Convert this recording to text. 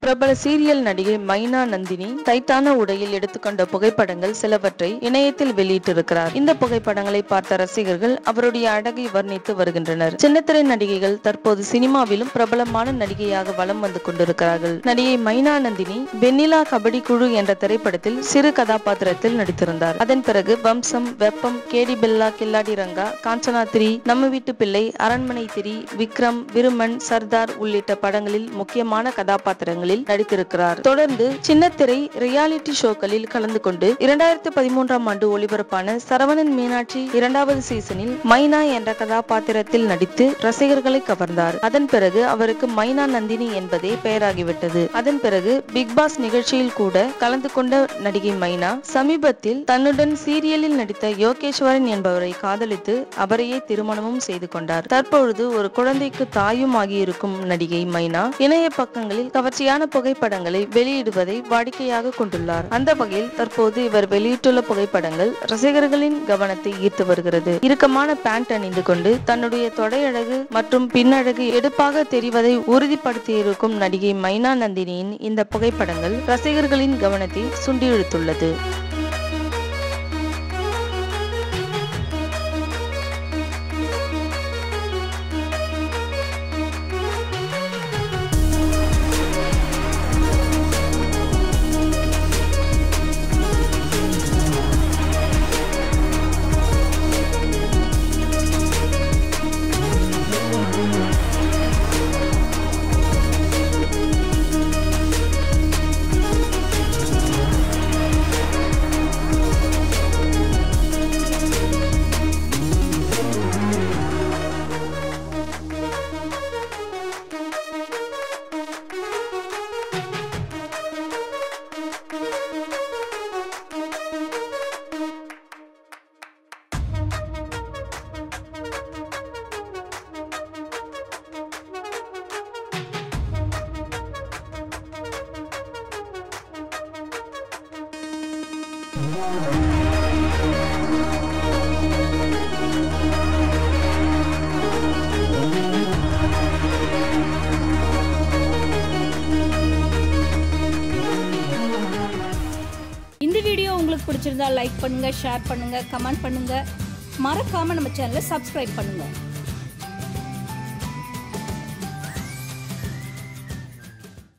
பிரபல சீரியல் நடிகை மைனா நந்தினி டைட்டான உடையில் எடுத்துக்கொண்ட புகைப்படங்கள் சிலவற்றை இணையத்தில் வெளியிட்டிருக்கிறார் இந்த புகைப்படங்களை பார்த்த ரசிகர்கள் அவருடைய அழகை வர்ணித்து வருகின்றனர் சின்னத்திரை நடிகைகள் தற்போது சினிமாவிலும் பிரபலமான நடிகையாக வலம் வந்து கொண்டிருக்கிறார்கள் நடிகை மைனா நந்தினி வெண்ணிலா கபடி குழு என்ற திரைப்படத்தில் சிறு கதாபாத்திரத்தில் நடித்திருந்தார் அதன் பிறகு வம்சம் வெப்பம் கேடி பெல்லா கில்லாடி ரங்கா காஞ்சனா த்ரீ நம்ம வீட்டு பிள்ளை அரண்மனை திரி விக்ரம் விருமன் சர்தார் உள்ளிட்ட படங்களில் முக்கியமான கதாபாத்திரங்களில் நடித்திருக்கிறார் தொடர்ந்து சின்னத்திரை ரியாலிட்டி ஷோக்களில் கலந்து கொண்டு இரண்டாயிரத்து பதிமூன்றாம் ஆண்டு ஒளிபரப்பான சரவணன் மீனாட்சி இரண்டாவது சீசனில் மைனா என்ற கதாபாத்திரத்தில் நடித்து ரசிகர்களை கவர்ந்தார் அதன் பிறகு அவருக்கு மைனா நந்தினி என்பதே பெயராகிவிட்டது அதன் பிறகு பிக் பாஸ் நிகழ்ச்சியில் கூட கலந்து கொண்ட நடிகை மைனா சமீபத்தில் தன்னுடன் சீரியலில் நடித்த யோகேஸ்வரன் என்பவரை காதலித்து அவரையே திருமணமும் செய்து கொண்டார் தற்பொழுது ஒரு குழந்தைக்கு தாயும் ஆகியிருக்கும் நடிகை மைனா இணைய பக்கங்களில் கவர்ச்சியான புகைப்படங்களை வெளியிடுவதை வாடிக்கையாக கொண்டுள்ளார் அந்த வகையில் தற்போது இவர் வெளியிட்டுள்ள புகைப்படங்கள் ரசிகர்களின் கவனத்தை ஈர்த்து வருகிறது இறுக்கமான பேண்ட் அணிந்து கொண்டு தன்னுடைய தொடையழகு மற்றும் பின்னழகு எடுப்பாக தெரிவதை உறுதிப்படுத்தியிருக்கும் நடிகை மைனா நந்தினியின் இந்த புகைப்படங்கள் ரசிகர்களின் கவனத்தை சுண்டி இழுத்துள்ளது இந்த வீடியோ உங்களுக்கு பிடிச்சிருந்தா லைக் பண்ணுங்க ஷேர் பண்ணுங்க கமெண்ட் பண்ணுங்க மறக்காம நம்ம சேனலை சப்ஸ்கிரைப் பண்ணுங்க